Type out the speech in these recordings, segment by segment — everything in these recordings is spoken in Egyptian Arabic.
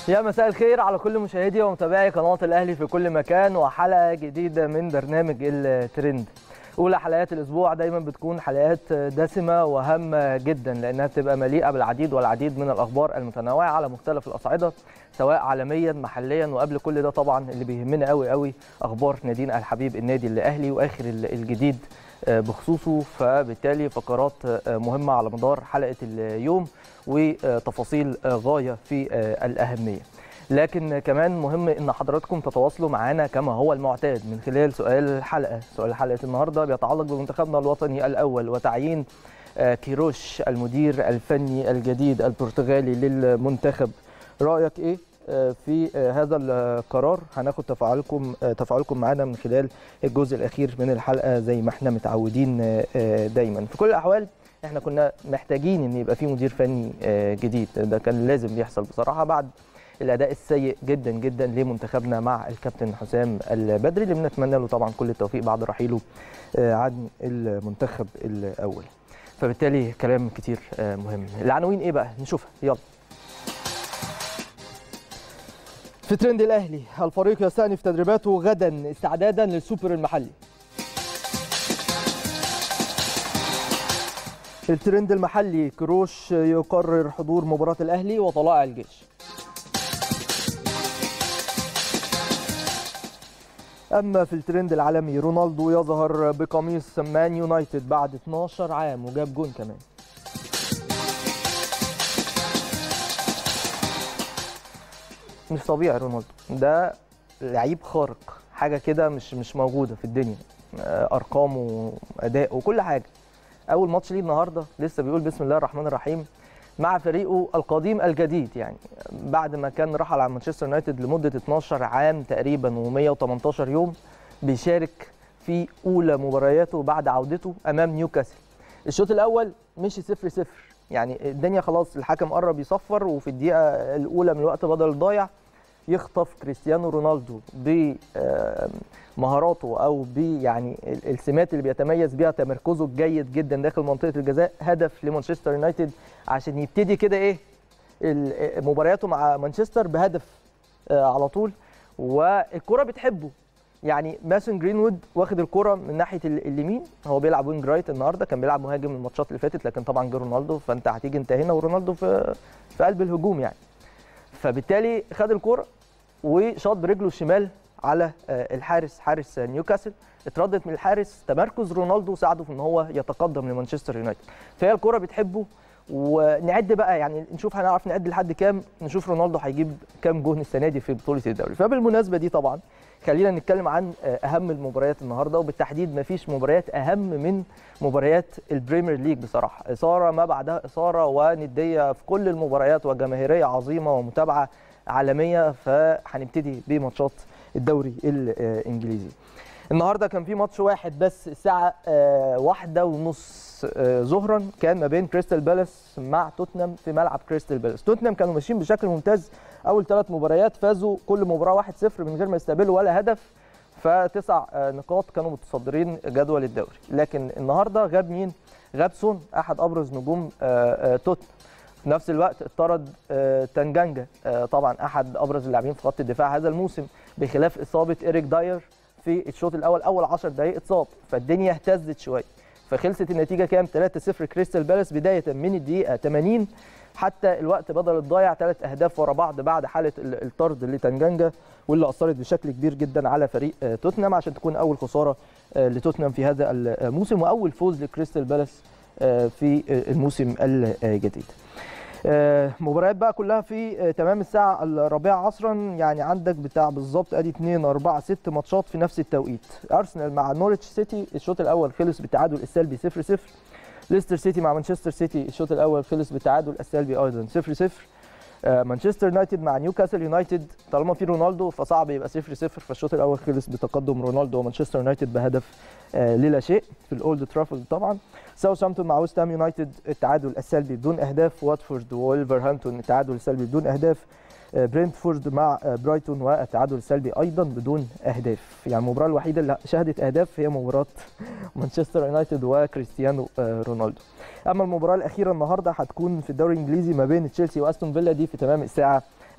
يا مساء الخير على كل مشاهدي ومتابعي قناة الأهلي في كل مكان وحلقة جديدة من برنامج الترند أولى حلقات الأسبوع دايما بتكون حلقات دسمة وهامة جدا لأنها بتبقى مليئة بالعديد والعديد من الأخبار المتنوعة على مختلف الأصعدة سواء عالميا محليا وقبل كل ده طبعا اللي بيهمنا قوي قوي أخبار نادينا الحبيب النادي الأهلي وآخر الجديد بخصوصه فبالتالي فقرات مهمة على مدار حلقة اليوم وتفاصيل غاية في الأهمية لكن كمان مهم ان حضراتكم تتواصلوا معنا كما هو المعتاد من خلال سؤال الحلقه سؤال حلقه النهارده بيتعلق بمنتخبنا الوطني الاول وتعيين كيروش المدير الفني الجديد البرتغالي للمنتخب رايك ايه في هذا القرار هناخد تفاعلكم تفاعلكم معنا من خلال الجزء الاخير من الحلقه زي ما احنا متعودين دايما في كل الاحوال احنا كنا محتاجين ان يبقى في مدير فني جديد ده كان لازم يحصل بصراحه بعد الاداء السيء جدا جدا لمنتخبنا مع الكابتن حسام البدري اللي بنتمنى له طبعا كل التوفيق بعد رحيله عن المنتخب الاول فبالتالي كلام كتير مهم العناوين ايه بقى نشوفها يلا في ترند الاهلي الفريق يستأنف تدريباته غدا استعدادا للسوبر المحلي الترند المحلي كروش يقرر حضور مباراة الأهلي وطلائع الجيش أما في الترند العالمي رونالدو يظهر بقميص مان يونايتد بعد 12 عام وجاب جون كمان مش طبيعي رونالدو ده لعيب خارق حاجة كده مش مش موجودة في الدنيا أرقامه وأداء وكل حاجة أول ماتش ليه النهاردة لسه بيقول بسم الله الرحمن الرحيم مع فريقه القديم الجديد يعني بعد ما كان رحل عن مانشستر يونايتد لمده 12 عام تقريبا و118 يوم بيشارك في اولى مبارياته بعد عودته امام نيوكاسل الشوط الاول مشي 0 0 يعني الدنيا خلاص الحكم قرب يصفر وفي الدقيقه الاولى من الوقت بدل الضايع يخطف كريستيانو رونالدو بمهاراته او ب يعني السمات اللي بيتميز بيها تمركزه الجيد جدا داخل منطقه الجزاء هدف لمانشستر يونايتد عشان يبتدي كده ايه مبارياته مع مانشستر بهدف على طول والكره بتحبه يعني ماسون جرينوود واخد الكره من ناحيه اليمين هو بيلعب وينج رايت النهارده كان بيلعب مهاجم الماتشات اللي فاتت لكن طبعا جه رونالدو فانت هتيجي انت هنا ورونالدو في في قلب الهجوم يعني فبالتالي خد الكرة وشاط برجله الشمال على الحارس حارس نيوكاسل اتردت من الحارس تمركز رونالدو ساعده في ان هو يتقدم لمانشستر يونايتد فهي الكرة بتحبه ونعد بقى يعني نشوف هنعرف نعد لحد كام نشوف رونالدو هيجيب كام جون السنه دي في بطوله الدوري فبالمناسبه دي طبعا خلينا نتكلم عن اهم المباريات النهارده وبالتحديد ما فيش مباريات اهم من مباريات البريمير ليج بصراحه اثاره ما بعدها اثاره ونديه في كل المباريات وجماهيريه عظيمه ومتابعه عالميه فهنبتدي بماتشات الدوري الانجليزي النهارده كان في ماتش واحد بس الساعه واحدة ونص ظهرا كان ما بين كريستال بالاس مع توتنهام في ملعب كريستال بالاس توتنهام كانوا ماشيين بشكل ممتاز اول ثلاث مباريات فازوا كل مباراه 1-0 من غير ما يستقبلوا ولا هدف فتسع نقاط كانوا متصدرين جدول الدوري لكن النهارده غاب مين غاب سون احد ابرز نجوم توتنهام في نفس الوقت اطرد تنجانجا طبعا احد ابرز اللاعبين في خط الدفاع هذا الموسم بخلاف اصابه ايريك داير في الشوط الاول اول 10 دقائق اتصاب فالدنيا اهتزت شويه فخلصت النتيجه كام 3-0 كريستال بالاس بدايه من الدقيقه 80 حتى الوقت بدل الضايع ثلاث اهداف ورا بعض بعد حاله الطرد لتنجانجا واللي اثرت بشكل كبير جدا على فريق توتنهام عشان تكون اول خساره لتوتنهام في هذا الموسم واول فوز لكريستال بالاس في الموسم الجديد. مباريات بقى كلها في تمام الساعة الرابعة عصرا يعني عندك بتاع بالظبط ادي 2 4 6 ماتشات في نفس التوقيت ارسنال مع نوريتش سيتي الشوط الاول خلص بالتعادل السلبي 0 0 ليستر سيتي مع مانشستر سيتي الشوط الاول خلص بالتعادل السلبي ايضا 0 0 مانشستر يونايتد مع نيوكاسل يونايتد طالما في رونالدو فصعب يبقى 0 0 فالشوط الاول خلص بتقدم رونالدو ومانشستر يونايتد بهدف للا شيء في الاولد ترافورد طبعا ساوثهامبتون مع ويست هام يونايتد التعادل السلبي بدون اهداف واتفورد وولفرهامبتون التعادل السلبي بدون اهداف برينتفورد مع برايتون والتعادل السلبي ايضا بدون اهداف يعني المباراه الوحيده اللي شهدت اهداف هي مباراه مانشستر يونايتد وكريستيانو رونالدو اما المباراه الاخيره النهارده هتكون في الدوري الانجليزي ما بين تشيلسي واستون فيلا دي في تمام الساعه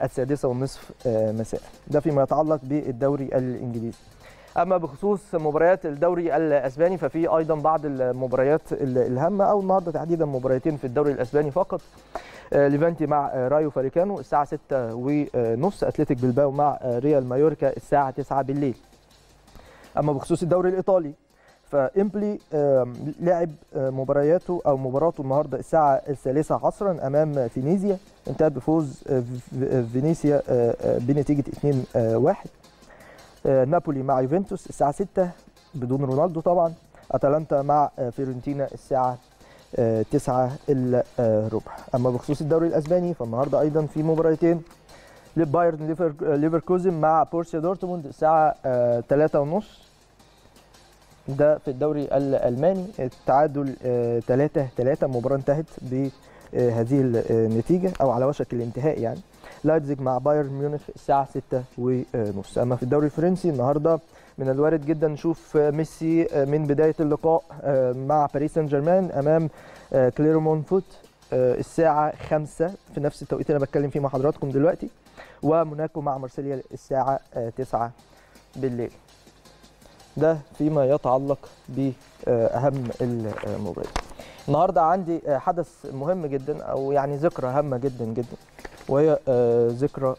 السادسة والنصف مساء ده فيما يتعلق بالدوري الإنجليزي اما بخصوص مباريات الدوري الاسباني ففي ايضا بعض المباريات الهامه او النهارده تحديدا مباراتين في الدوري الاسباني فقط ليفانتي مع رايو فاريكانو الساعه 6 ونص اتلتيك بلباو مع ريال مايوركا الساعه 9 بالليل اما بخصوص الدوري الايطالي فامبلي لعب مبارياته او مباراته النهارده الساعه الثالثه عصرا امام فينيزيا انتهت بفوز فينيسيا بنتيجه 2-1 نابولي مع يوفنتوس الساعة 6 بدون رونالدو طبعا أتلانتا مع فيورنتينا الساعة 9 إلا ربع أما بخصوص الدوري الأسباني فالنهاردة أيضا في مباراتين لبايرن ليفركوزن مع بورسيا دورتموند الساعة 3 ونص ده في الدوري الألماني التعادل 3 3 المباراة انتهت بهذه النتيجة أو على وشك الانتهاء يعني لايبزيج مع بايرن ميونخ الساعه 6 ونص اما في الدوري الفرنسي النهارده من الوارد جدا نشوف ميسي من بدايه اللقاء مع باريس سان جيرمان امام كليرمون فوت الساعه 5 في نفس التوقيت اللي انا بتكلم فيه مع حضراتكم دلوقتي وموناكو مع مارسيليا الساعه 9 بالليل ده فيما يتعلق باهم المباريات النهارده عندي حدث مهم جدا او يعني ذكرى هامه جدا جدا وهي ذكرى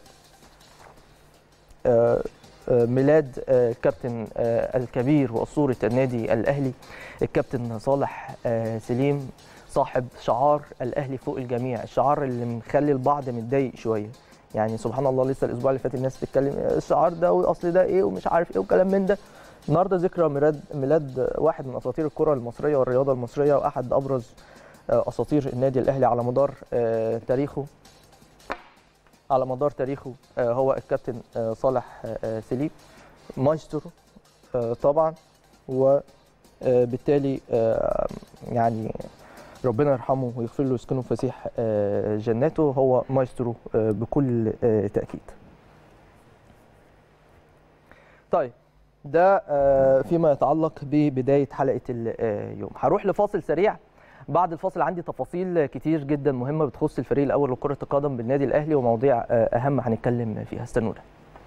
ميلاد الكابتن الكبير واسطوره النادي الاهلي الكابتن صالح سليم صاحب شعار الاهلي فوق الجميع الشعار اللي مخلي البعض متضايق شويه يعني سبحان الله لسه الاسبوع اللي فات الناس بتتكلم الشعار ده واصل ده ايه ومش عارف ايه وكلام من ده النهارده ذكرى ميلاد ميلاد واحد من اساطير الكره المصريه والرياضه المصريه واحد ابرز اساطير النادي الاهلي على مدار تاريخه على مدار تاريخه هو الكابتن صالح سليم مايسترو طبعا وبالتالي يعني ربنا يرحمه ويغفر له ويسكنه في فسيح جناته هو مايسترو بكل تاكيد. طيب ده فيما يتعلق ببدايه حلقه اليوم هروح لفاصل سريع بعد الفاصل عندي تفاصيل كتير جدا مهمه بتخص الفريق الاول لكره القدم بالنادي الاهلي ومواضيع اهم هنتكلم فيها استنونا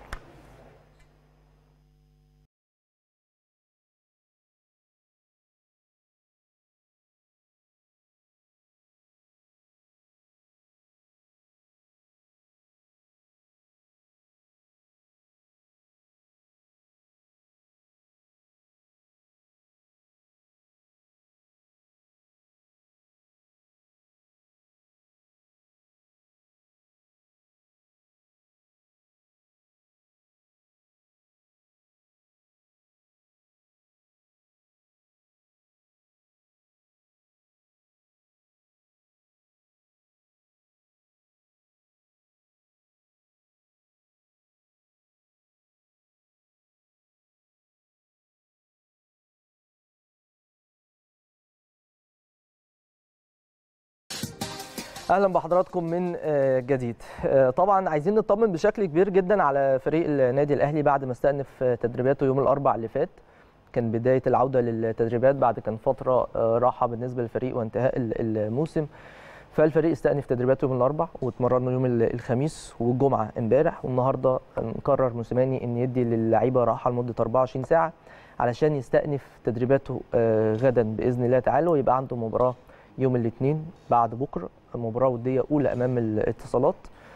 اهلا بحضراتكم من جديد طبعا عايزين نطمن بشكل كبير جدا على فريق النادي الاهلي بعد ما استأنف تدريباته يوم الاربعاء اللي فات كان بدايه العوده للتدريبات بعد كان فتره راحه بالنسبه للفريق وانتهاء الموسم فالفريق استأنف تدريباته يوم الاربعاء واتمرنوا يوم الخميس والجمعه امبارح والنهارده قرر موسيماني ان يدي للعيبه راحه لمده 24 ساعه علشان يستأنف تدريباته غدا باذن الله تعالى ويبقى عنده مباراه يوم الاثنين بعد بكره مباراه وديه اولى امام الاتصالات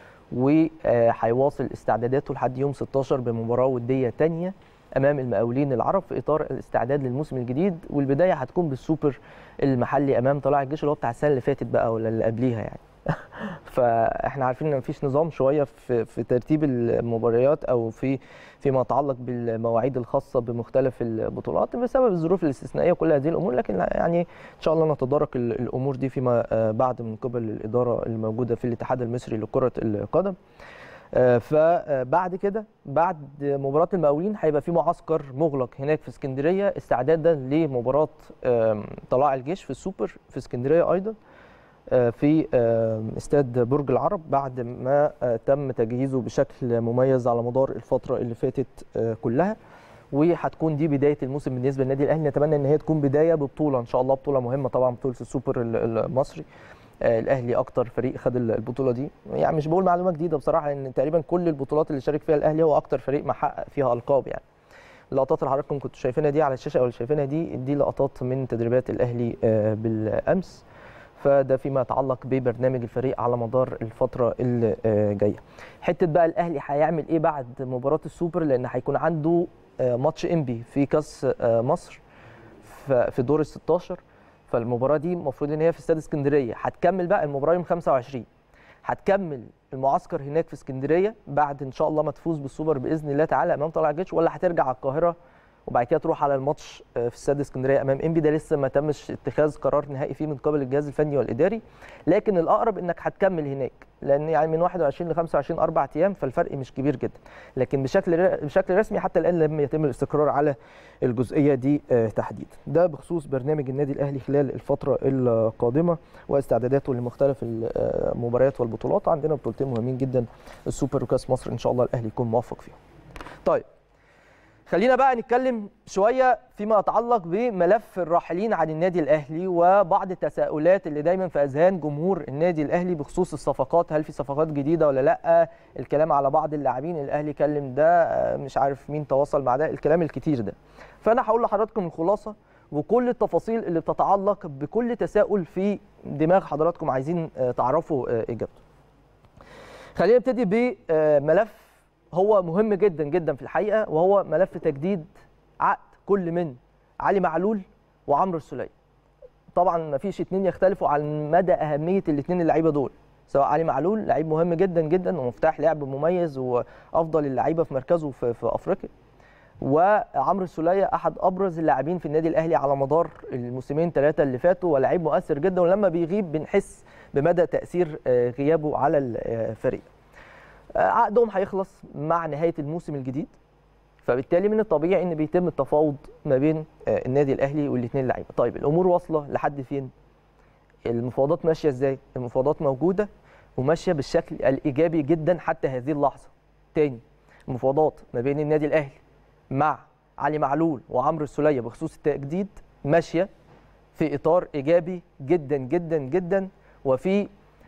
وهيواصل استعداداته لحد يوم 16 بمباراه وديه ثانيه امام المقاولين العرب في اطار الاستعداد للموسم الجديد والبدايه هتكون بالسوبر المحلي امام طلائع الجيش اللي هو بتاع السنه اللي فاتت بقى ولا اللي قبليها يعني فاحنا عارفين ان مفيش نظام شويه في في ترتيب المباريات او في فيما يتعلق بالمواعيد الخاصه بمختلف البطولات بسبب الظروف الاستثنائيه وكل هذه الامور لكن يعني ان شاء الله نتدارك الامور دي فيما بعد من قبل الاداره الموجوده في الاتحاد المصري لكره القدم فبعد كده بعد مباراه المقاولين هيبقى في معسكر مغلق هناك في اسكندريه استعدادا لمباراه طلائع الجيش في السوبر في اسكندريه ايضا في استاد برج العرب بعد ما تم تجهيزه بشكل مميز على مدار الفتره اللي فاتت كلها وهتكون دي بدايه الموسم بالنسبه للنادي الاهلي نتمنى ان هي تكون بدايه ببطوله ان شاء الله بطوله مهمه طبعا بطوله السوبر المصري آه، الاهلي اكتر فريق خد البطوله دي يعني مش بقول معلومه جديده بصراحه ان تقريبا كل البطولات اللي شارك فيها الاهلي هو اكتر فريق محقق فيها القاب يعني اللقطات اللي حضراتكم كنتوا شايفينها دي على الشاشه او اللي شايفينها دي دي لقطات من تدريبات الاهلي آه، بالامس فده فيما يتعلق ببرنامج الفريق على مدار الفتره اللي آه، جايه حته بقى الاهلي هيعمل ايه بعد مباراه السوبر لان هيكون عنده آه، ماتش انبي في كاس آه، مصر ف- في دور ال 16 فالمباراه دي المفروض ان هي في استاد اسكندريه هتكمل بقى المباراه يوم 25 هتكمل المعسكر هناك في اسكندريه بعد ان شاء الله ما تفوز بالسوبر باذن الله تعالى امام طلائع الجيش ولا هترجع على القاهره وبعد كده تروح على الماتش آه، في استاد اسكندريه امام انبي ده لسه ما تمش اتخاذ قرار نهائي فيه من قبل الجهاز الفني والاداري لكن الاقرب انك هتكمل هناك لان يعني من 21 ل 25 اربع ايام فالفرق مش كبير جدا لكن بشكل ر- بشكل رسمي حتى الان لم يتم الاستقرار على الجزئيه دي آه، تحديدا ده بخصوص برنامج النادي الاهلي خلال الفتره القادمه واستعداداته لمختلف المباريات والبطولات عندنا بطولتين مهمين جدا السوبر وكاس مصر ان شاء الله الاهلي يكون موفق فيهم طيب خلينا بقى نتكلم شويه فيما يتعلق بملف الراحلين عن النادي الاهلي وبعض التساؤلات اللي دايما في اذهان جمهور النادي الاهلي بخصوص الصفقات هل في صفقات جديده ولا لا الكلام على بعض اللاعبين الاهلي كلم ده آه، مش عارف مين تواصل مع ده الكلام الكتير ده فانا هقول لحضراتكم الخلاصه وكل التفاصيل اللي بتتعلق بكل تساؤل في دماغ حضراتكم عايزين آه، تعرفوا آه، اجابته خلينا نبتدي بملف هو مهم جدا جدا في الحقيقه وهو ملف تجديد عقد كل من علي معلول وعمرو السوليه طبعا ما فيش اتنين يختلفوا عن مدى اهميه الاثنين اللعيبه دول سواء علي معلول لعيب مهم جدا جدا ومفتاح لعب مميز وافضل اللعيبه في مركزه في, في افريقيا وعمرو السوليه احد ابرز اللاعبين في النادي الاهلي على مدار الموسمين ثلاثه اللي فاتوا ولاعيب مؤثر جدا ولما بيغيب بنحس بمدى تاثير آه، غيابه على الفريق آه، عقدهم هيخلص مع نهايه الموسم الجديد فبالتالي من الطبيعي ان بيتم التفاوض ما بين آه، النادي الاهلي والاثنين لعيبه طيب الامور واصله لحد فين المفاوضات ماشيه ازاي المفاوضات موجوده وماشيه بالشكل الايجابي جدا حتى هذه اللحظه تاني المفاوضات ما بين النادي الاهلي مع علي معلول وعمرو السوليه بخصوص التجديد ماشيه في اطار ايجابي جدا جدا جدا وفي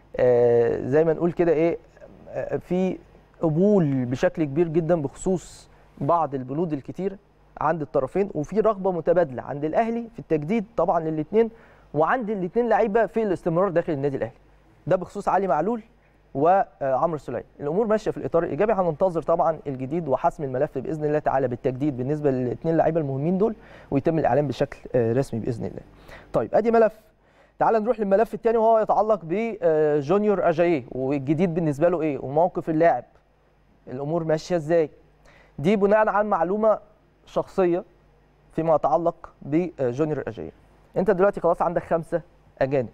آه، زي ما نقول كده ايه آه، في قبول بشكل كبير جدا بخصوص بعض البنود الكتير عند الطرفين وفي رغبه متبادله عند الاهلي في التجديد طبعا للاثنين وعند الاثنين لعيبه في الاستمرار داخل النادي الاهلي ده بخصوص علي معلول وعمرو السوليه الامور ماشيه في الاطار الايجابي هننتظر طبعا الجديد وحسم الملف باذن الله تعالى بالتجديد بالنسبه للاثنين لعيبه المهمين دول ويتم الاعلان بشكل آه، رسمي باذن الله طيب ادي ملف تعال نروح للملف الثاني وهو يتعلق بجونيور اجاييه والجديد بالنسبه له ايه وموقف اللاعب الامور ماشيه ازاي دي بناء على معلومه شخصيه فيما يتعلق بجونيور اجاييه انت دلوقتي خلاص عندك خمسه اجانب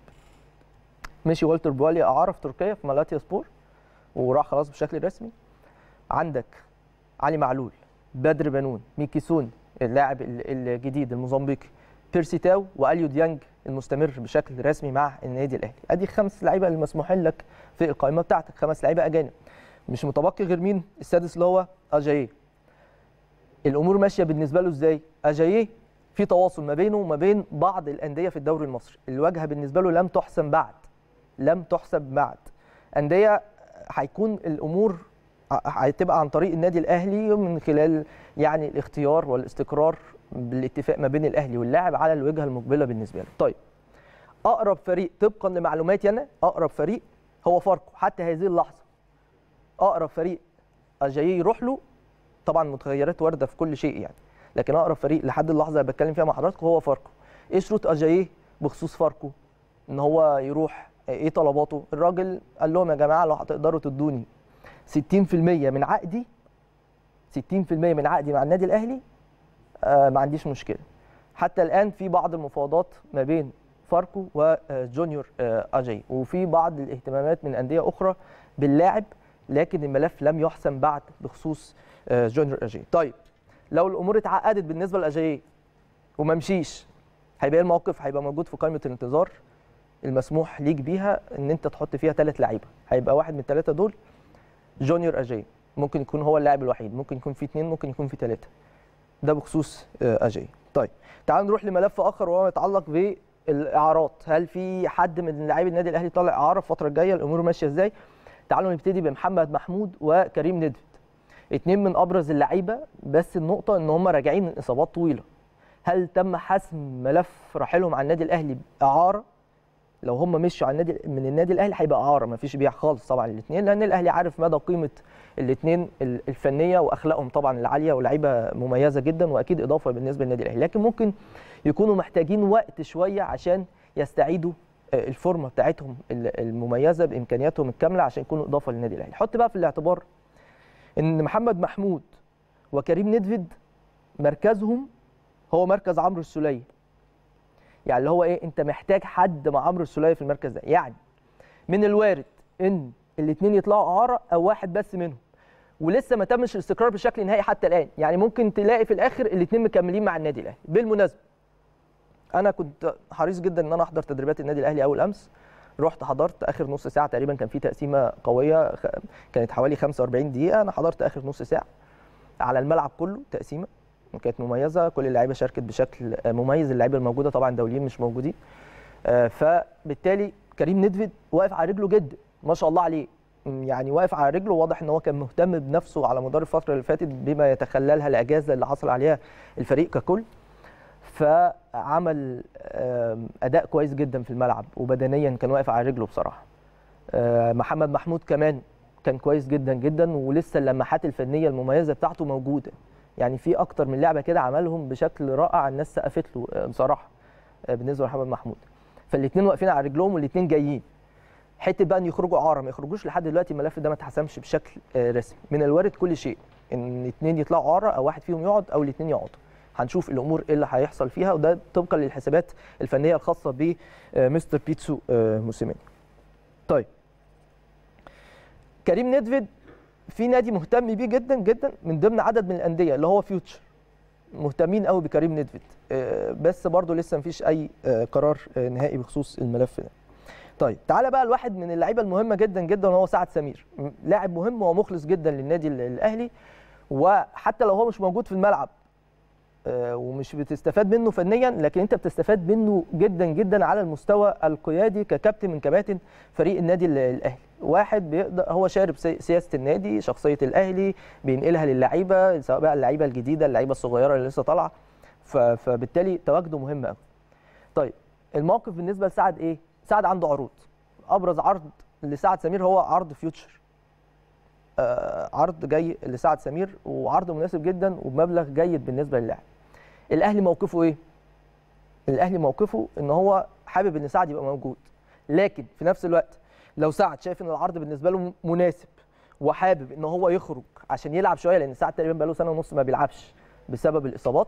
مشي والتر بواليا اعاره في تركيا في مالاتيا سبور وراح خلاص بشكل رسمي عندك علي معلول بدر بنون ميكي سون اللاعب ال- الجديد الموزمبيقي بيرسي تاو واليو ديانج المستمر بشكل رسمي مع النادي الاهلي ادي خمس لعيبه المسموح لك في القائمه بتاعتك خمس لعيبه اجانب مش متبقي غير مين السادس اللي هو اجاييه الامور ماشيه بالنسبه له ازاي اجاييه في تواصل ما بينه وما بين بعض الانديه في الدوري المصري الواجهه بالنسبه له لم تحسم بعد لم تحسب بعد انديه هيكون الامور ه- هتبقى عن طريق النادي الاهلي من خلال يعني الاختيار والاستقرار بالاتفاق ما بين الاهلي واللاعب على الوجهه المقبله بالنسبه له طيب اقرب فريق طبقا لمعلوماتي انا اقرب فريق هو فاركو حتى هذه اللحظه اقرب فريق اجاييه يروح له طبعا متغيرات وارده في كل شيء يعني لكن اقرب فريق لحد اللحظه اللي بتكلم فيها مع حضراتكم هو فاركو ايه شروط اجاييه بخصوص فاركو ان هو يروح ايه طلباته الراجل قال لهم يا جماعه لو هتقدروا تدوني 60% من عقدي 60% من عقدي مع النادي الاهلي آه ما عنديش مشكله حتى الان في بعض المفاوضات ما بين فاركو وجونيور آه اجاي وفي بعض الاهتمامات من انديه اخرى باللاعب لكن الملف لم يحسم بعد بخصوص آه جونيور اجاي طيب لو الامور اتعقدت بالنسبه لاجاي وما مشيش هيبقى إيه الموقف هيبقى موجود في قائمه الانتظار المسموح ليك بيها ان انت تحط فيها ثلاث لعيبه هيبقى واحد من الثلاثه دول جونيور اجاي ممكن يكون هو اللاعب الوحيد ممكن يكون في اثنين ممكن يكون في ثلاثه ده بخصوص آه، اجاي طيب تعال نروح لملف اخر وهو يتعلق الاعارات هل في حد من لاعبي النادي الاهلي طالع اعاره الفتره الجايه الامور ماشيه ازاي تعالوا نبتدي بمحمد محمود وكريم ندفد اتنين من ابرز اللعيبه بس النقطه ان هم راجعين من اصابات طويله هل تم حسم ملف رحيلهم عن النادي الاهلي باعاره لو هم مشوا على النادي من النادي الاهلي هيبقى اعاره ما فيش بيع خالص طبعا الاثنين لان الاهلي عارف مدى قيمه الاثنين الفنيه واخلاقهم طبعا العاليه ولاعيبه مميزه جدا واكيد اضافه بالنسبه للنادي الاهلي لكن ممكن يكونوا محتاجين وقت شويه عشان يستعيدوا الفورمه بتاعتهم المميزه بامكانياتهم الكامله عشان يكونوا اضافه للنادي الاهلي حط بقى في الاعتبار ان محمد محمود وكريم ندفد مركزهم هو مركز عمرو السوليه يعني اللي هو ايه انت محتاج حد مع عمرو السوليه في المركز ده يعني من الوارد ان الاثنين يطلعوا اعاره او واحد بس منهم ولسه ما تمش الاستقرار بشكل نهائي حتى الان يعني ممكن تلاقي في الاخر الاثنين مكملين مع النادي الاهلي بالمناسبه انا كنت حريص جدا ان انا احضر تدريبات النادي الاهلي اول امس رحت حضرت اخر نص ساعه تقريبا كان في تقسيمه قويه كانت حوالي 45 دقيقه انا حضرت اخر نص ساعه على الملعب كله تقسيمه كانت مميزه كل اللعيبه شاركت بشكل مميز اللعيبه الموجوده طبعا دوليين مش موجودين فبالتالي كريم ندفد واقف على رجله جدا ما شاء الله عليه يعني واقف على رجله واضح ان هو كان مهتم بنفسه على مدار الفتره اللي فاتت بما يتخللها الاجازه اللي حصل عليها الفريق ككل فعمل اداء كويس جدا في الملعب وبدنيا كان واقف على رجله بصراحه محمد محمود كمان كان كويس جدا جدا ولسه اللمحات الفنيه المميزه بتاعته موجوده يعني في اكتر من لعبه كده عملهم بشكل رائع الناس سقفت له بصراحه بالنسبه لمحمد محمود فالاثنين واقفين على رجلهم والاثنين جايين حته بقى ان يخرجوا اعاره ما يخرجوش لحد دلوقتي الملف ده ما اتحسمش بشكل رسمي من الوارد كل شيء ان اثنين يطلعوا اعاره او واحد فيهم يقعد او الاثنين يقعدوا هنشوف الامور ايه اللي هيحصل فيها وده طبقا للحسابات الفنيه الخاصه بمستر بيتسو موسيماني طيب كريم ندفد في نادي مهتم بيه جدا جدا من ضمن عدد من الانديه اللي هو فيوتشر مهتمين قوي بكريم ندفد بس برضه لسه مفيش اي قرار نهائي بخصوص الملف ده طيب تعالى بقى الواحد من اللعيبه المهمه جدا جدا وهو سعد سمير لاعب مهم ومخلص جدا للنادي الاهلي وحتى لو هو مش موجود في الملعب ومش بتستفاد منه فنيا لكن انت بتستفاد منه جدا جدا على المستوى القيادي ككابتن من كباتن فريق النادي الاهلي واحد بيقدر هو شارب سياسه النادي شخصيه الاهلي بينقلها للعيبه سواء بقى اللعيبه الجديده اللعيبه الصغيره اللي لسه طالعه فبالتالي تواجده مهم قوي طيب الموقف بالنسبه لسعد ايه سعد عنده عروض ابرز عرض لسعد سمير هو عرض فيوتشر آه عرض جاي لسعد سمير وعرض مناسب جدا وبمبلغ جيد بالنسبه للاعب الاهلي موقفه ايه الاهلي موقفه ان هو حابب ان سعد يبقى موجود لكن في نفس الوقت لو سعد شايف ان العرض بالنسبه له مناسب وحابب ان هو يخرج عشان يلعب شويه لان سعد تقريبا بقى له سنه ونص ما بيلعبش بسبب الاصابات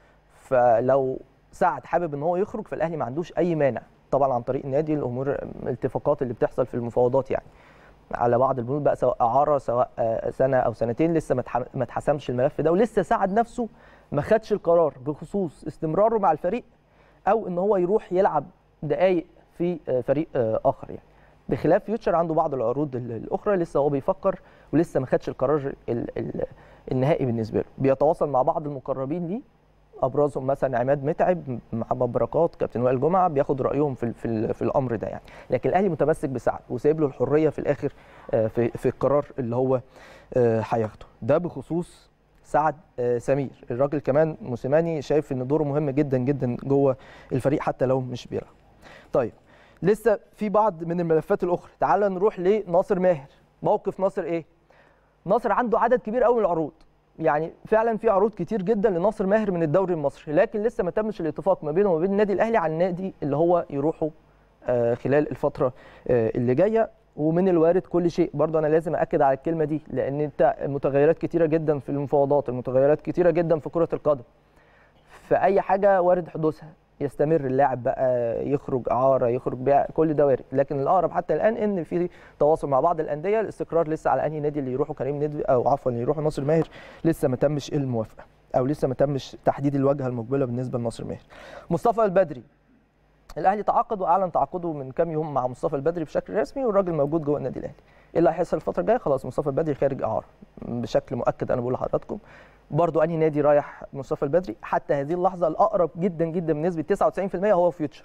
فلو سعد حابب ان هو يخرج فالاهلي ما عندوش اي مانع طبعا عن طريق النادي الامور الاتفاقات اللي بتحصل في المفاوضات يعني على بعض البنود بقى سواء اعاره سواء سنه او سنتين لسه ما اتحسمش الملف ده ولسه سعد نفسه ما خدش القرار بخصوص استمراره مع الفريق او ان هو يروح يلعب دقائق في فريق اخر يعني بخلاف فيوتشر عنده بعض العروض الاخرى لسه هو بيفكر ولسه ما خدش القرار النهائي بالنسبه له بيتواصل مع بعض المقربين ليه ابرزهم مثلا عماد متعب محمد بركات كابتن وائل جمعه بياخد رايهم في في, في الامر ده يعني لكن الاهلي متمسك بسعد وسايب له الحريه في الاخر في في القرار اللي هو هياخده ده بخصوص سعد سمير الراجل كمان موسيماني شايف ان دوره مهم جدا جدا جوه الفريق حتى لو مش بيلعب طيب لسه في بعض من الملفات الاخرى تعال نروح لناصر ماهر موقف ناصر ايه ناصر عنده عدد كبير قوي من العروض يعني فعلا في عروض كتير جدا لناصر ماهر من الدوري المصري لكن لسه ما تمش الاتفاق ما بينه وما بين النادي الاهلي على النادي اللي هو يروحوا خلال الفتره اللي جايه ومن الوارد كل شيء برضه انا لازم اكد على الكلمه دي لان انت المتغيرات كتيره جدا في المفاوضات المتغيرات كتيره جدا في كره القدم فاي حاجه وارد حدوثها يستمر اللاعب بقى يخرج اعاره يخرج بيع كل ده وارد لكن الاقرب حتى الان ان في تواصل مع بعض الانديه الاستقرار لسه على انهي نادي اللي يروحوا كريم ندوي او عفوا اللي يروحوا ناصر ماهر لسه ما تمش الموافقه او لسه ما تمش تحديد الواجهه المقبله بالنسبه لناصر ماهر مصطفى البدري الاهلي تعاقد واعلن تعاقده من كام يوم مع مصطفى البدري بشكل رسمي والراجل موجود جوه النادي الاهلي ايه اللي هيحصل الفتره الجايه خلاص مصطفى البدري خارج اعاره بشكل مؤكد انا بقول لحضراتكم برضو انهي نادي رايح مصطفى البدري حتى هذه اللحظه الاقرب جدا جدا بنسبه 99% هو فيوتشر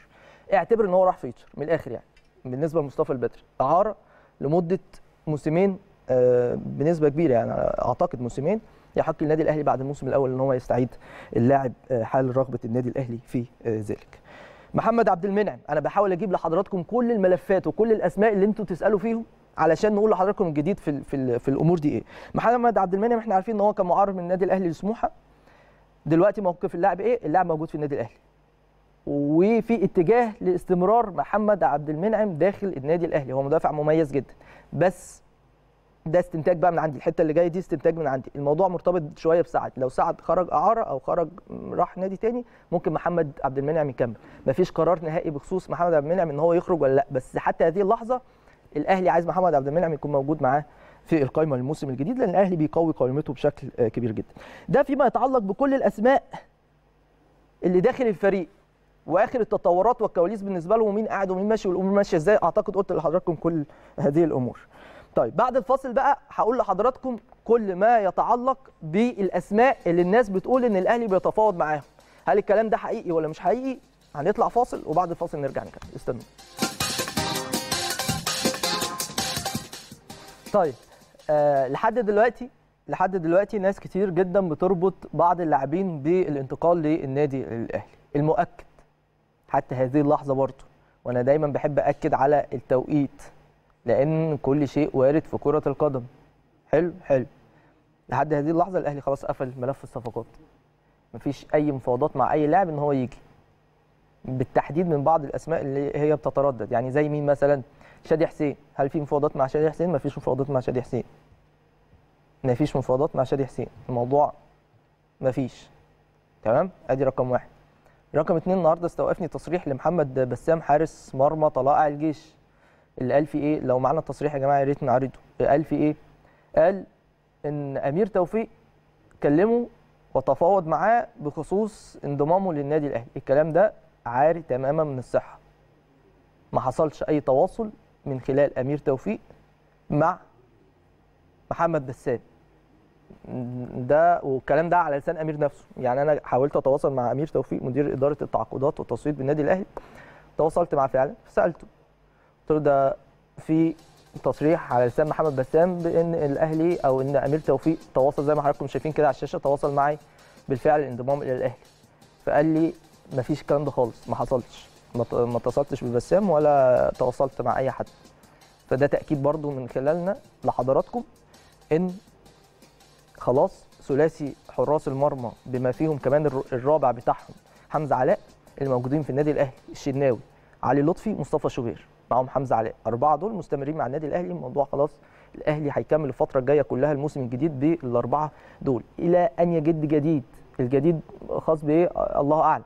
اعتبر ان هو راح فيتشر من الاخر يعني بالنسبه لمصطفى البدري اعاره لمده موسمين آه، بنسبه كبيره يعني اعتقد موسمين يحق النادي الاهلي بعد الموسم الاول ان هو يستعيد اللاعب آه، حال رغبه النادي الاهلي في آه، ذلك. محمد عبد المنعم انا بحاول اجيب لحضراتكم كل الملفات وكل الاسماء اللي انتوا تسالوا فيهم علشان نقول لحضراتكم الجديد في ال في, ال في الامور دي ايه. محمد عبد المنعم احنا عارفين ان هو كان معار من النادي الاهلي لسموحه. دلوقتي موقف اللاعب ايه؟ اللاعب موجود في النادي الاهلي. وفي اتجاه لاستمرار محمد عبد المنعم داخل النادي الاهلي هو مدافع مميز جدا بس ده استنتاج بقى من عندي الحته اللي جايه دي استنتاج من عندي الموضوع مرتبط شويه بسعد لو سعد خرج اعاره او خرج راح نادي تاني ممكن محمد عبد المنعم يكمل مفيش قرار نهائي بخصوص محمد عبد المنعم ان هو يخرج ولا لا بس حتى هذه اللحظه الاهلي عايز محمد عبد المنعم يكون موجود معاه في القائمه للموسم الجديد لان الاهلي بيقوي قائمته بشكل آه، كبير جدا ده فيما يتعلق بكل الاسماء اللي داخل الفريق واخر التطورات والكواليس بالنسبه لهم ومين قاعد ومين ماشي والامور ماشيه ازاي اعتقد قلت لحضراتكم كل هذه الامور طيب بعد الفاصل بقى هقول لحضراتكم كل ما يتعلق بالاسماء اللي الناس بتقول ان الاهلي بيتفاوض معاهم هل الكلام ده حقيقي ولا مش حقيقي هنطلع فاصل وبعد الفاصل نرجع نكمل استنوا طيب آه لحد دلوقتي لحد دلوقتي ناس كتير جدا بتربط بعض اللاعبين بالانتقال للنادي الاهلي المؤكد حتى هذه اللحظه برضه وانا دايما بحب اكد على التوقيت لان كل شيء وارد في كره القدم حلو حلو لحد هذه اللحظه الاهلي خلاص قفل ملف الصفقات مفيش اي مفاوضات مع اي لاعب ان هو يجي بالتحديد من بعض الاسماء اللي هي بتتردد يعني زي مين مثلا شادي حسين هل في مفاوضات مع شادي حسين مفيش مفاوضات مع شادي حسين مفيش مفاوضات مع شادي حسين الموضوع مفيش تمام ادي رقم واحد رقم اتنين النهارده استوقفني تصريح لمحمد بسام حارس مرمى طلائع الجيش اللي قال في ايه لو معنا التصريح يا جماعه يا ريت نعرضه قال في ايه قال ان امير توفيق كلمه وتفاوض معاه بخصوص انضمامه للنادي الاهلي الكلام ده عاري تماما من الصحه ما حصلش اي تواصل من خلال امير توفيق مع محمد بسام ده والكلام ده على لسان امير نفسه يعني انا حاولت اتواصل مع امير توفيق مدير اداره التعاقدات والتصويت بالنادي الاهلي تواصلت معاه فعلا سالته قلت له ده في تصريح على لسان محمد بسام بان الاهلي او ان امير توفيق تواصل زي ما حضراتكم شايفين كده على الشاشه تواصل معي بالفعل الانضمام الى الاهلي فقال لي ما فيش الكلام ده خالص ما حصلش ما ت- ما اتصلتش ببسام ولا تواصلت مع اي حد فده تاكيد برضو من خلالنا لحضراتكم ان خلاص ثلاثي حراس المرمى بما فيهم كمان الر- الرابع بتاعهم حمزه علاء اللي موجودين في النادي الاهلي الشناوي علي لطفي مصطفى شوبير معاهم حمزه علاء اربعه دول مستمرين مع النادي الاهلي الموضوع خلاص الاهلي هيكمل الفتره الجايه كلها الموسم الجديد بالاربعه دول الى ان يجد جديد الجديد خاص بايه الله اعلم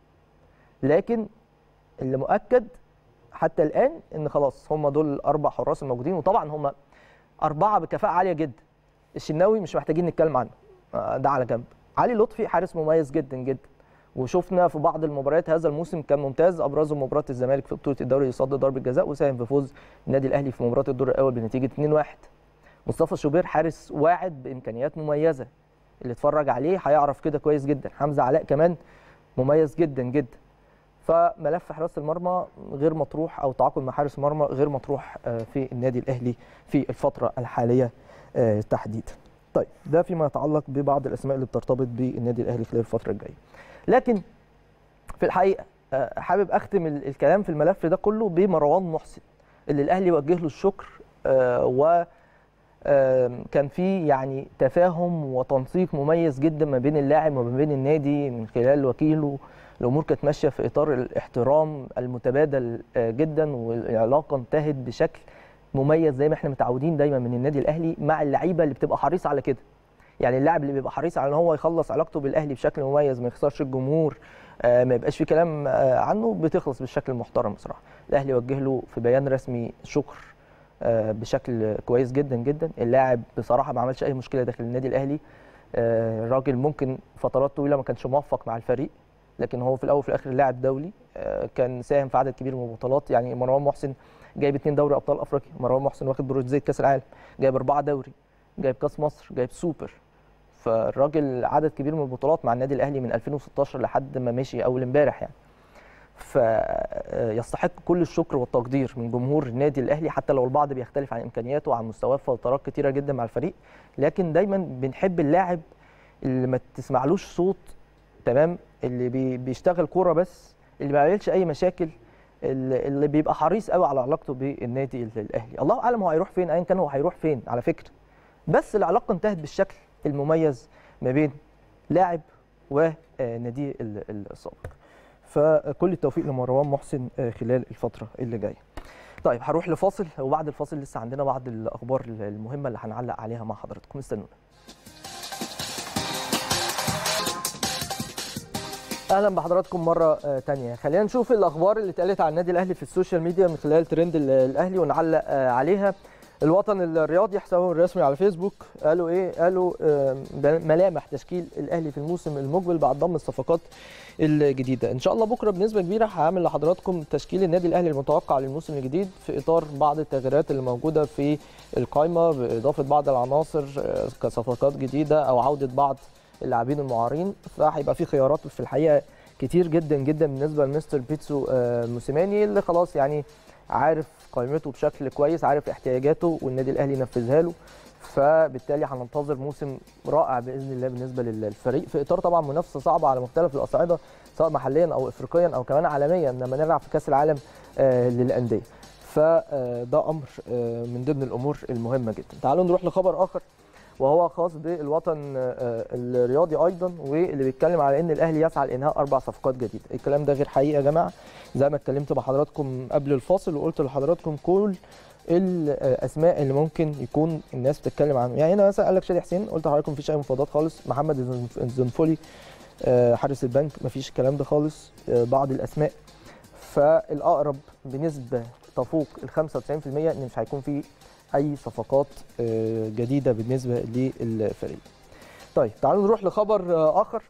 لكن اللي مؤكد حتى الان ان خلاص هم دول الاربع حراس الموجودين وطبعا هم اربعه بكفاءه عاليه جدا الشناوي مش محتاجين نتكلم عنه آه، ده على جنب علي لطفي حارس مميز جدا جدا وشفنا في بعض المباريات هذا الموسم كان ممتاز ابرزه مباراه الزمالك في بطوله الدوري اللي صد ضربه جزاء وساهم في فوز النادي الاهلي في مباراه الدور الاول بنتيجه 2-1 مصطفى شوبير حارس واعد بامكانيات مميزه اللي اتفرج عليه هيعرف كده كويس جدا حمزه علاء كمان مميز جدا جدا فملف حراسه المرمى غير مطروح او تعاقد مع حارس مرمى غير مطروح آه، في النادي الاهلي في الفتره الحاليه آه، تحديدا. طيب ده فيما يتعلق ببعض الاسماء اللي بترتبط بالنادي الاهلي خلال الفتره الجايه. لكن في الحقيقه آه، حابب اختم ال- الكلام في الملف ده كله بمروان محسن اللي الاهلي وجه له الشكر آه، و آم، كان في يعني تفاهم وتنسيق مميز جدا ما بين اللاعب وما بين النادي من خلال وكيله الامور كانت ماشيه في اطار الاحترام المتبادل آه، جدا والعلاقه انتهت بشكل مميز زي ما احنا متعودين دايما من النادي الاهلي مع اللعيبه اللي بتبقى حريصه على كده يعني اللاعب اللي بيبقى حريص على ان هو يخلص علاقته بالاهلي بشكل مميز ما يخسرش الجمهور آه، ما يبقاش في كلام آه، عنه بتخلص بالشكل المحترم بصراحه الاهلي وجه له في بيان رسمي شكر آه، بشكل كويس جدا جدا اللاعب بصراحه ما عملش اي مشكله داخل النادي الاهلي آه، الراجل ممكن فترات طويله ما كانش موفق مع الفريق لكن هو في الاول وفي الاخر لاعب دولي آه، كان ساهم في عدد كبير من البطولات يعني مروان محسن جايب اثنين دوري ابطال افريقيا مروان محسن واخد برونزيه كاس العالم جايب اربعه دوري جايب كاس مصر جايب سوبر فالراجل عدد كبير من البطولات مع النادي الاهلي من 2016 لحد ما مشي اول امبارح يعني فيستحق كل الشكر والتقدير من جمهور النادي الاهلي حتى لو البعض بيختلف عن امكانياته وعن مستواه في فترات كتيره جدا مع الفريق لكن دايما بنحب اللاعب اللي ما تسمعلوش صوت تمام اللي بي بيشتغل كوره بس اللي ما بيعملش اي مشاكل اللي اللي بيبقى حريص قوي على علاقته بالنادي الاهلي الله اعلم هو هيروح فين ايا كان هو هيروح فين على فكره بس العلاقه انتهت بالشكل المميز ما بين لاعب وناديه ال- السابق فكل التوفيق لمروان محسن خلال الفتره اللي جايه طيب هروح لفاصل وبعد الفاصل لسه عندنا بعض الاخبار المهمه اللي هنعلق عليها مع حضراتكم استنونا اهلا بحضراتكم مره آه، تانية خلينا نشوف الاخبار اللي اتقالت عن النادي الاهلي في السوشيال ميديا من خلال ترند ال- الاهلي ونعلق آه، عليها الوطن الرياضي حسابهم الرسمي على فيسبوك قالوا ايه قالوا آه، ملامح تشكيل الاهلي في الموسم المقبل بعد ضم الصفقات الجديده ان شاء الله بكره بنسبه كبيره هعمل لحضراتكم تشكيل النادي الاهلي المتوقع للموسم الجديد في اطار بعض التغييرات اللي موجوده في القائمه باضافه بعض العناصر آه، كصفقات جديده او عوده بعض اللاعبين المعارين فهيبقى في خيارات في الحقيقه كتير جدا جدا بالنسبه لمستر بيتسو آه، موسيماني اللي خلاص يعني عارف قائمته بشكل كويس عارف احتياجاته والنادي الاهلي نفذها له فبالتالي هننتظر موسم رائع باذن الله بالنسبه للفريق في اطار طبعا منافسه صعبه على مختلف الاصعده سواء محليا او افريقيا او كمان عالميا لما نلعب في كاس العالم آه، للانديه فده امر آه، من ضمن الامور المهمه جدا تعالوا نروح لخبر اخر وهو خاص بالوطن آه، الرياضي ايضا واللي بيتكلم على ان الاهلي يسعى لانهاء اربع صفقات جديده الكلام ده غير حقيقي يا جماعه زي ما اتكلمت مع حضراتكم قبل الفاصل وقلت لحضراتكم كل الاسماء اللي ممكن يكون الناس بتتكلم عنه يعني هنا مثلا قال لك شادي حسين قلت لحضراتكم مفيش اي مفاوضات خالص محمد الزنف- الزنفولي آه، حارس البنك مفيش الكلام ده خالص آه، بعض الاسماء فالاقرب بنسبه تفوق ال 95% ان مش هيكون في اي صفقات آه، جديده بالنسبه للفريق. طيب تعالوا نروح لخبر آه، اخر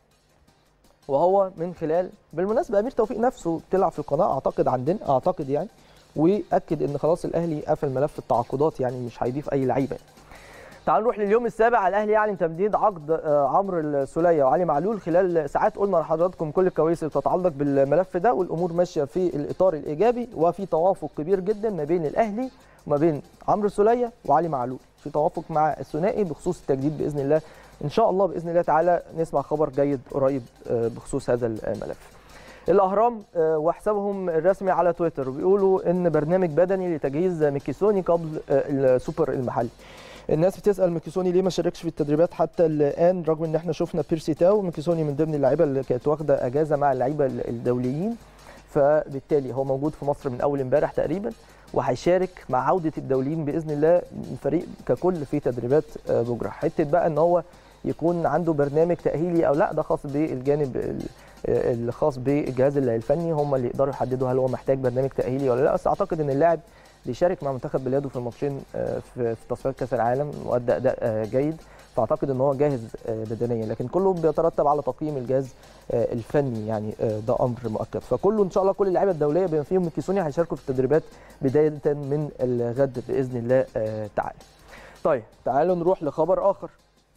وهو من خلال بالمناسبه امير توفيق نفسه بتلعب في القناه اعتقد عندنا اعتقد يعني واكد ان خلاص الاهلي قفل ملف التعاقدات يعني مش هيضيف اي لعيبه يعني. تعالوا نروح لليوم السابع الاهلي يعلن تمديد عقد آه، عمرو السوليه وعلي معلول خلال ساعات قلنا لحضراتكم كل الكواليس اللي بتتعلق بالملف ده والامور ماشيه في الاطار الايجابي وفي توافق كبير جدا ما بين الاهلي وما بين عمرو السوليه وعلي معلول في توافق مع الثنائي بخصوص التجديد باذن الله ان شاء الله باذن الله تعالى نسمع خبر جيد قريب آه، بخصوص هذا الملف الاهرام آه، وحسابهم الرسمي على تويتر بيقولوا ان برنامج بدني لتجهيز ميكيسوني قبل آه، السوبر المحلي الناس بتسال ميكيسوني ليه ما شاركش في التدريبات حتى الان رغم ان احنا شفنا بيرسي تاو ميكيسوني من ضمن اللعيبه اللي كانت واخده اجازه مع اللعيبه الدوليين فبالتالي هو موجود في مصر من اول امبارح تقريبا وهيشارك مع عوده الدوليين باذن الله الفريق ككل في تدريبات آه، بكره حته بقى ان هو يكون عنده برنامج تاهيلي او لا ده خاص بالجانب ال- آه، الخاص بالجهاز الفني هم اللي يقدروا يحددوا هل هو محتاج برنامج تاهيلي ولا لا بس اعتقد ان اللاعب بيشارك مع منتخب بلاده في الماتشين آه، في في تصفيات كاس العالم وادى اداء آه، جيد فاعتقد ان هو جاهز آه، بدنيا لكن كله بيترتب على تقييم الجهاز آه، الفني يعني آه، ده امر مؤكد فكله ان شاء الله كل اللعيبه الدوليه بما فيهم كيسوني هيشاركوا في التدريبات بدايه من الغد باذن الله آه، تعالى. طيب تعالوا نروح لخبر اخر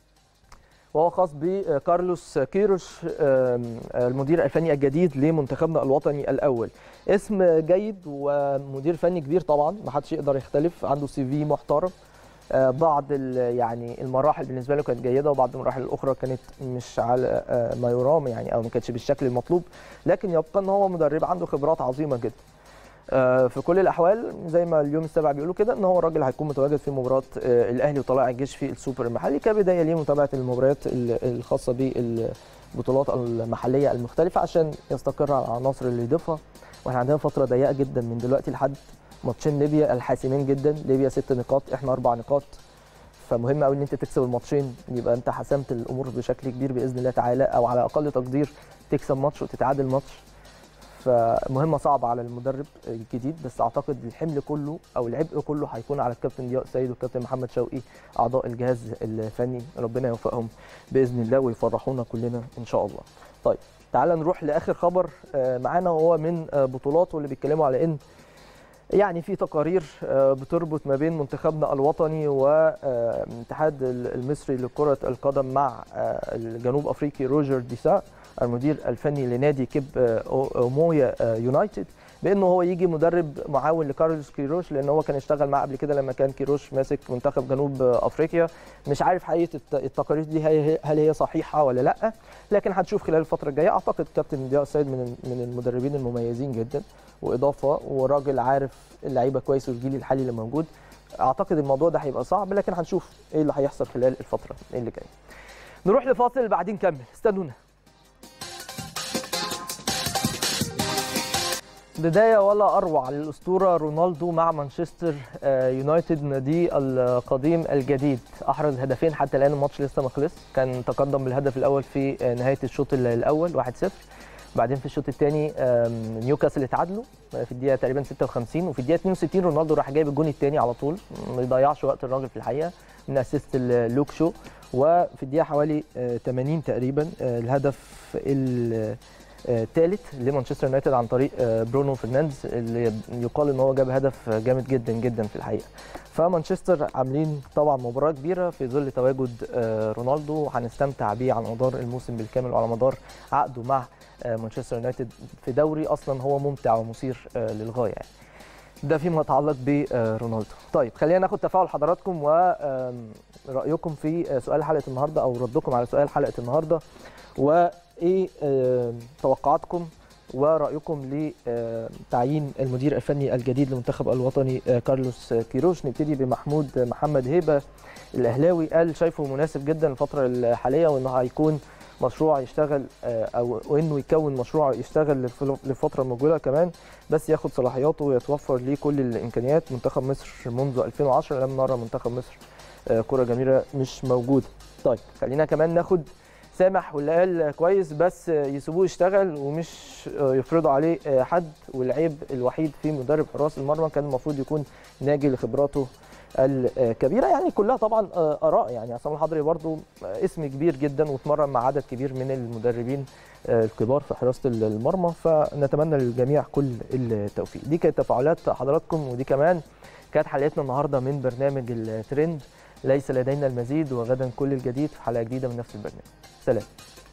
وهو خاص بكارلوس كيروش آم، المدير الفني الجديد لمنتخبنا الوطني الاول اسم جيد ومدير فني كبير طبعا ما حدش يقدر يختلف عنده سي في محترم آه، بعض ال- يعني المراحل بالنسبه له كانت جيده وبعض المراحل الاخرى كانت مش على آه، ما يرام يعني او ما كانتش بالشكل المطلوب لكن يبقى ان هو مدرب عنده خبرات عظيمه جدا آه، في كل الاحوال زي ما اليوم السابع بيقولوا كده ان هو الراجل هيكون متواجد في مباراه آه، الاهلي وطلائع الجيش في السوبر المحلي كبدايه لمتابعه المباريات ال- الخاصه بالبطولات المحليه المختلفه عشان يستقر على العناصر اللي يضيفها واحنا عندنا فتره ضيقه جدا من دلوقتي لحد ماتشين ليبيا الحاسمين جدا ليبيا ست نقاط احنا اربع نقاط فمهم قوي ان انت تكسب الماتشين يبقى انت حسمت الامور بشكل كبير باذن الله تعالى او على اقل تقدير تكسب ماتش وتتعادل ماتش فمهمه صعبه على المدرب الجديد بس اعتقد الحمل كله او العبء كله هيكون على الكابتن ضياء سيد والكابتن محمد شوقي اعضاء الجهاز الفني ربنا يوفقهم باذن الله ويفرحونا كلنا ان شاء الله. طيب تعال نروح لاخر خبر آه، معانا وهو من آه، بطولات واللي بيتكلموا على ان يعني في تقارير آه، بتربط ما بين منتخبنا الوطني والاتحاد المصري لكرة القدم مع آه، الجنوب افريقي روجر ديسا المدير الفني لنادي كيب مويا يونايتد بانه هو يجي مدرب معاون لكارلوس كيروش لان هو كان اشتغل معاه قبل كده لما كان كيروش ماسك منتخب جنوب افريقيا مش عارف حقيقه التقارير دي هل هي صحيحه ولا لا لكن هنشوف خلال الفتره الجايه اعتقد كابتن ضياء السيد من من المدربين المميزين جدا واضافه وراجل عارف اللعيبه كويس والجيل الحالي اللي موجود اعتقد الموضوع ده هيبقى صعب لكن هنشوف ايه اللي هيحصل خلال الفتره اللي جايه نروح لفاصل بعدين نكمل استنونا بداية ولا أروع للأسطورة رونالدو مع مانشستر يونايتد نادي القديم الجديد أحرز هدفين حتى الآن الماتش لسه ما خلص كان تقدم بالهدف الأول في نهاية الشوط الأول 1-0 بعدين في الشوط الثاني نيوكاسل اتعادلوا في الدقيقة تقريبا 56 وفي الدقيقة 62 رونالدو راح جايب الجون الثاني على طول ما يضيعش وقت الراجل في الحقيقة من اسيست لوك شو وفي الدقيقة حوالي 80 تقريبا الهدف الثالث لمانشستر يونايتد عن طريق برونو فرنانديز اللي يقال ان هو جاب هدف جامد جدا جدا في الحقيقه فمانشستر عاملين طبعا مباراه كبيره في ظل تواجد رونالدو هنستمتع بيه على مدار الموسم بالكامل وعلى مدار عقده مع مانشستر يونايتد في دوري اصلا هو ممتع ومثير للغايه يعني ده فيما يتعلق برونالدو طيب خلينا ناخد تفاعل حضراتكم ورايكم في سؤال حلقه النهارده او ردكم على سؤال حلقه النهارده وايه توقعاتكم ورايكم لتعيين المدير الفني الجديد للمنتخب الوطني كارلوس كيروش نبتدي بمحمود محمد هيبه الاهلاوي قال شايفه مناسب جدا الفتره الحاليه وانه هيكون مشروع يشتغل او وانه يكون مشروع يشتغل للفتره الموجوده كمان بس ياخد صلاحياته ويتوفر ليه كل الامكانيات منتخب مصر منذ 2010 لم نرى منتخب مصر كره جميله مش موجوده طيب خلينا كمان ناخد سامح واللي قال كويس بس يسيبوه يشتغل ومش يفرضوا عليه حد والعيب الوحيد في مدرب حراس المرمى كان المفروض يكون ناجي لخبراته الكبيره يعني كلها طبعا اراء يعني عصام الحضري برضو اسم كبير جدا واتمرن مع عدد كبير من المدربين الكبار في حراسه المرمى فنتمنى للجميع كل التوفيق دي كانت تفاعلات حضراتكم ودي كمان كانت حلقتنا النهارده من برنامج الترند ليس لدينا المزيد وغدا كل الجديد في حلقه جديده من نفس البرنامج سلام